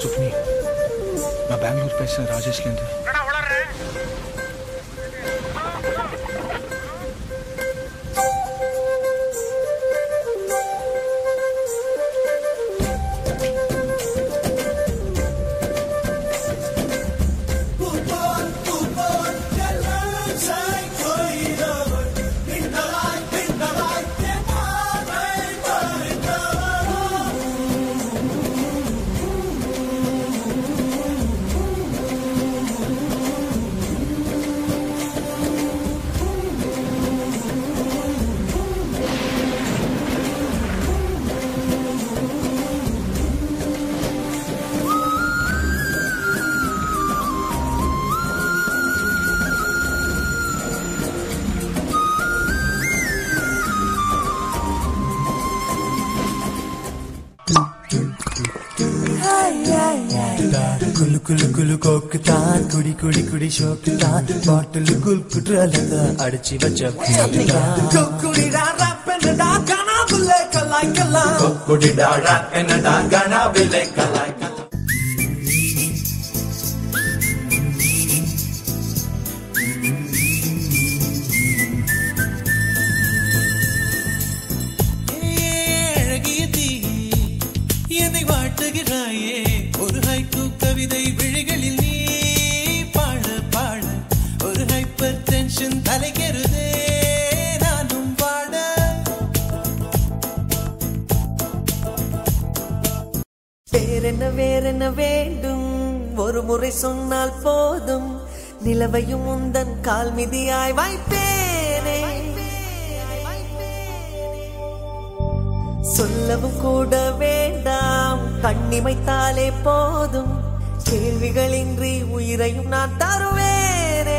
சுப்னி நான் பெங்களூர் பேசுறேன் ராஜேஷ்லேருந்து குலு குலு குலு கோக்கு தான் குடி குடி குடி ஷோக்கு தான் பாட்டில் குல் குற்றால அடிச்சு வச்ச குடிடா ரப் என்னடா கனாபுல்லே கலாய்க்கலாம் குடிடா ரப் என்னடா கனாபுல்லே கலாய்க்கலாம் அழகிய தீயே என்னை வாட்டுகிறாயே ஒரு ஹைக்கூ கவிதை விழிகளில் நீ பாட பாட ஒரு ஹைப்பர் டென்ஷன் தலைகிறதே நானும் பாட வேறென்ன வேறென்ன வேண்டும் ஒரு முறை சொன்னால் போதும் நிலவையும் உந்தன் கால் மிதியாய் வைப்பேனே சொல்லவும் கூட வேண்டாம் கண்ணிமைத்தாலே போதும் கேள்விகளின்றி உயிரையும் நான் தருவேனே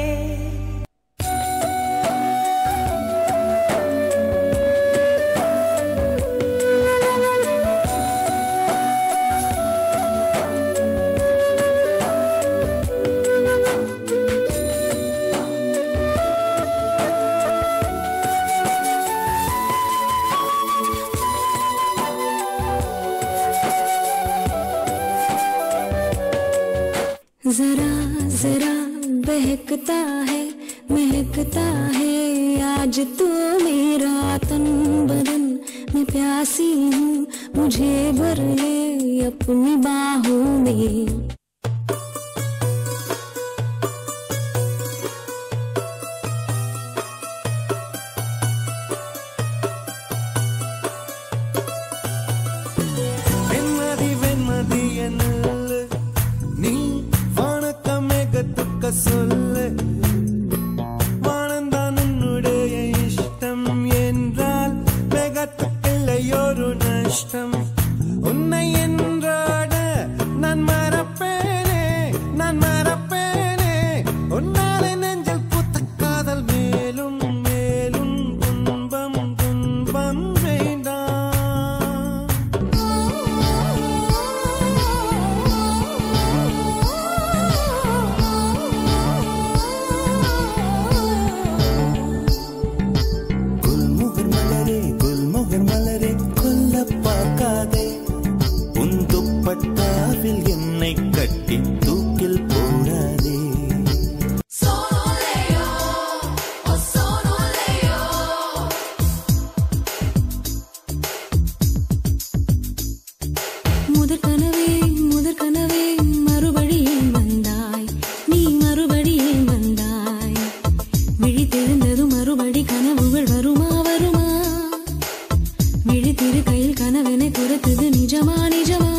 जरा जरा बहकता है महकता है आज तो मेरा तन बदन मैं प्यासी हूँ मुझे भर ले अपनी बाहों में வெண்மதி வெண்மதி என்ன நீ வானத்த மேகத்துக்க சொல்லு வானந்தான் உன்னுடைய இஷ்டம் என்றால் மேகத்துக்கில்லையொரு நஷ்டம் உன்னை என்றாட நான் மறப்பேனே நான் மறப்பேனே உன்னாலே நெஞ்சில் புத்த காதல் மேலும் மேலும் துன்பம் துன்பம் வேண்டாம் குல்முகர் மலரே குல்முகர் மலரே கொல்ல பார்க்காதே உன் துப்பட்டாவில் என்னை கட்டி தூக்கில் போடாதே முதற் கனவே முதற் கனவே மறுபடியும் வந்தாய் நீ மறுபடியும் வந்தாய் விழித்தெழுந்ததும் மறுபடி கனவுகள் வருமா வருமா விழித்திரு கையில் கனவென குறைத்தது நிஜமா நிஜமா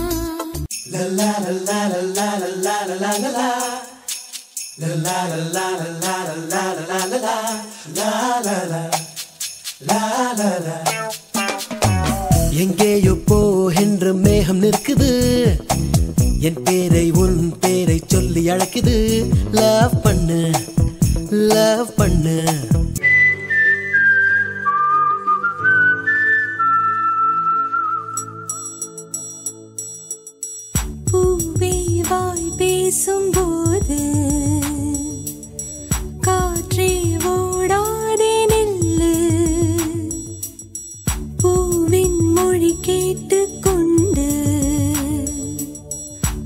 எங்கேயோ போகின்ற மேகம் நிற்குது என் பேரை உன் பேரை சொல்லி அழைக்குது லவ் பண்ணு லவ் பண்ணு பூவே வாய் பேசும்போது காற்றே ஓடாதே நெல்லு பூவின் மொழி கேட்டுக்கொண்டு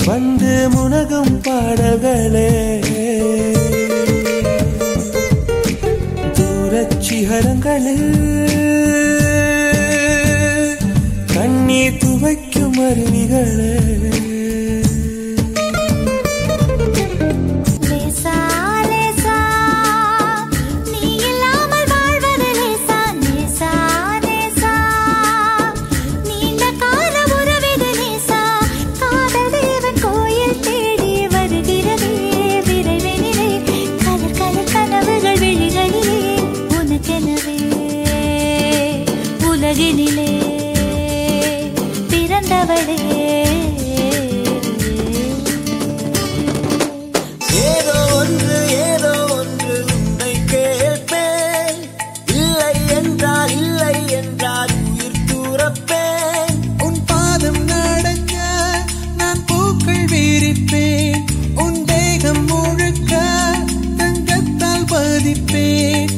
வந்து முனகும் பாடல்களே தூரச் சிகரங்களில் கண்ணீர் துவைக்கும் அருவிகளே லேசா லேசா நீ இல்லாமல் வாழ்வது லேசா லேசா லேசா நீண்ட கால உறவிது லேசா காதல் தேவன் கோயில் தேடி வருகிறதே விரைவினிலே கலர் கலர் கனவுகள் விழிகளிலே உனக்கெனவே உலகினிலே பிறந்தவளே ஏதோ ஒன்று ஏதோ ஒன்று உன்னை கேட்பேன் இல்லை என்றால் இல்லை என்றால் உயிர் தூரப்பேன் உன் பாதம் நடக்க நான் பூக்கள் வீரிப்பேன் உன் தேகம் முழுக்க தங்கத்தால் பதிப்பேன்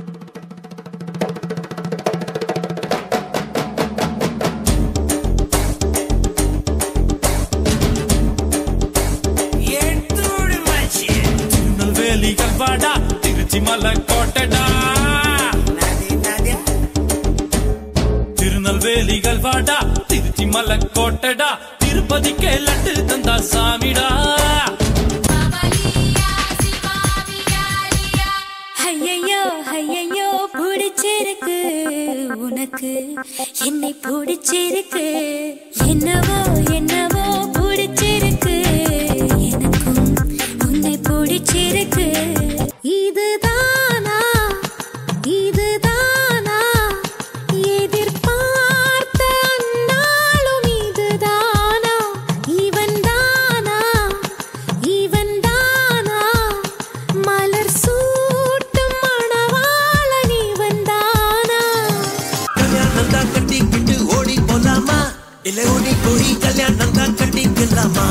திருநெல்வேலிகள் வாடா திருச்சி மலை கோட்டடா திருநெல்வேலிகள் வாடா திருச்சி மலை கோட்டடா திருப்பதிக்கே லட்டு தந்தா சாமிடா ஐயையோ ஐயையோ பிடிச்சிருக்கு உனக்கு என்னை பிடிச்சிருக்கு என்னவோ என்னவோ பிடிச்சிருக்கு எனக்கும் உன்னை பிடிச்சிருக்கு இதுதானா இதுதானா எதிர்பார்த்த அந்நாளும் இதுதானா இவன் தானா இவன் தானா மலர் சூட்டும் மணவாளன் இவன் தானா கல்யாணம் தான் கட்டிக்கிட்டு ஓடி போலாமா இல்ல ஓடி போய் கல்யாணம் தான் கட்டிக்கலாமா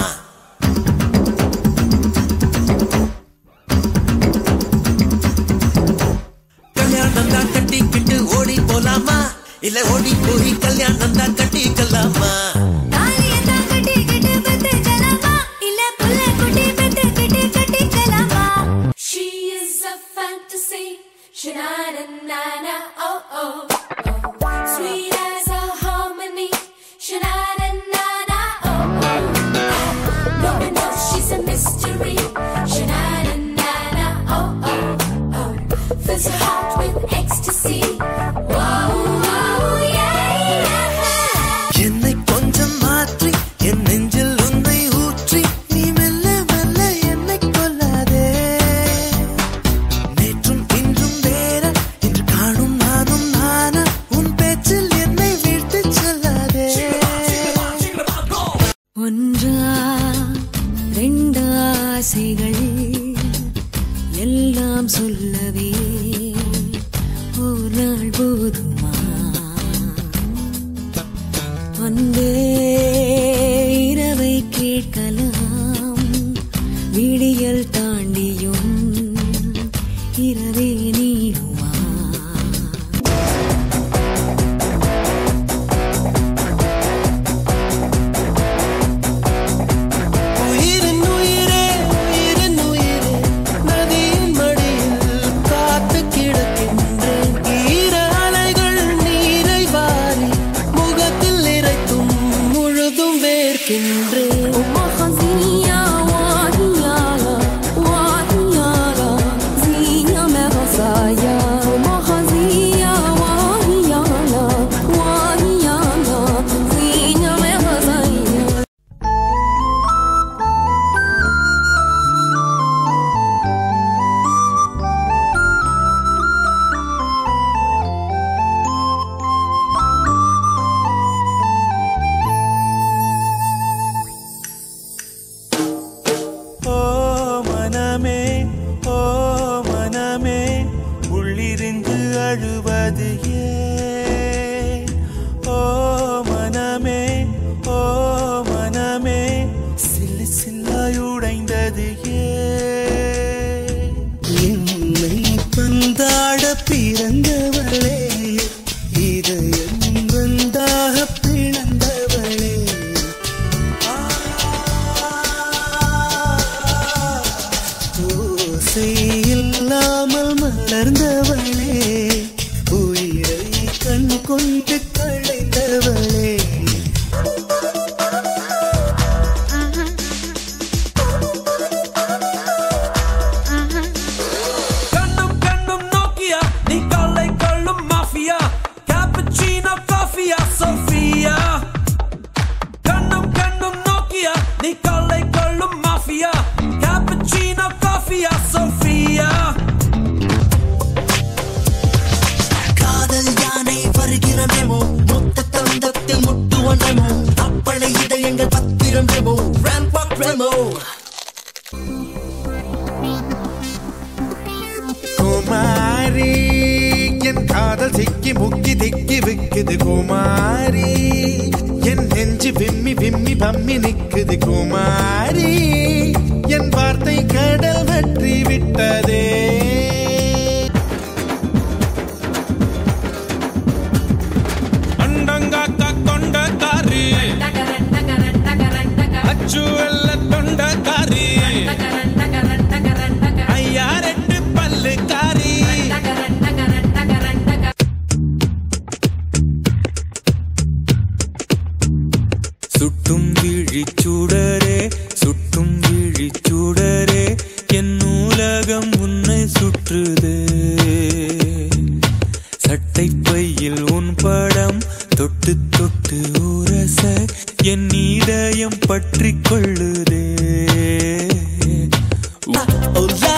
கல்யாணம் தான் கட்டிக்கிட்டு ஓடி போலாமா இல்ல ஓடி போய் கல்யாணம் தான் கட்டிக்கலாமா தாலியத்தான் கட்டிக்கிட்டு பெத்துக்கலாமா? இல்ல புள்ள குட்டி பெத்துக்கிட்டு கட்டிக்கலாமா? She is a fantasy. Shanana, oh oh. Sweet as a harmony. Shanana, oh oh. No one knows she's a mystery. Shanana, oh oh oh. Fills your heart with ecstasy. Whoa, whoa, yeah, yeah. என்னை கொஞ்சம் மாற்றி என் நெஞ்சில் உன்னை ஊற்றி நீ மெல்ல மெல்ல என்னை கொல்லாதே நேற்றும் இன்றும் வேற இன்று காணும் நானும் நானா உன் பேச்சில் என்னை வீழ்த்து சொல்லாதே ஒன்றா ரெண்டு ஆசைகள் எல்லாம் சொல்லவே ஒரு நாள் போதுமா அன்பே இரவை கேட்கலாம் விடியல் தாண்டியும் இரவே நீடுமா உயிரின் உயிரே உயிரின் உயிரே நதியின் மடியில் காத்து கிடக்கின்றேன் ஈர அலைகள் நீரை வாரி முகத்தில் இறைத்தும் முழுதும் வேர்க்கின்றேன் ومخزية وهيالا وهيالا زينة مغصايا ومخزية وهيالا وهيالا زينة مغصايا ஓ மனமே ஓ மனமே உள்ளிருந்து அழுவது ஏன் ஓ மனமே ஓ மனமே சில்லு சில்லாய் உடைந்தது ஏன் என்னை பந்தாட பிறந்தவளே இதயம் வந்தாக பிளந்தவளே ஆ மாஃபியா கேப்பச்சினோ காஃபியா சோஃபியா காதல் யானை வருகிறமேமோ மொத்த தந்தத்தில் முட்டுவனமோ அப்பளை இதயங்கள் பத்திரமேமோ ரேம்பாக் ரெமோ குமாரி என் காதல் சிக்கி முக்கி திக்கி விக்குது குமாரி என் நெஞ்சு விம்மி விம்மி பம்மி நிக்குது குமாரி என் வார்த்தை கடல் வற்றி விட்டதே அண்டங்காக்கா கொண்ட காரி அச்சு வெள்ள தொண்ட காரி ஐயா ரெண்டு பல்லு காரி சுட்டும் விழிச்சூடரே சுட்டும் விழிச்சூடரே என் நூலகம் உன்னை சுற்றுதே சட்டை பையில் உன் படம் தொட்டு தொட்டு உரச என் இதயம் பற்றி கொள்ளுதே Oh, la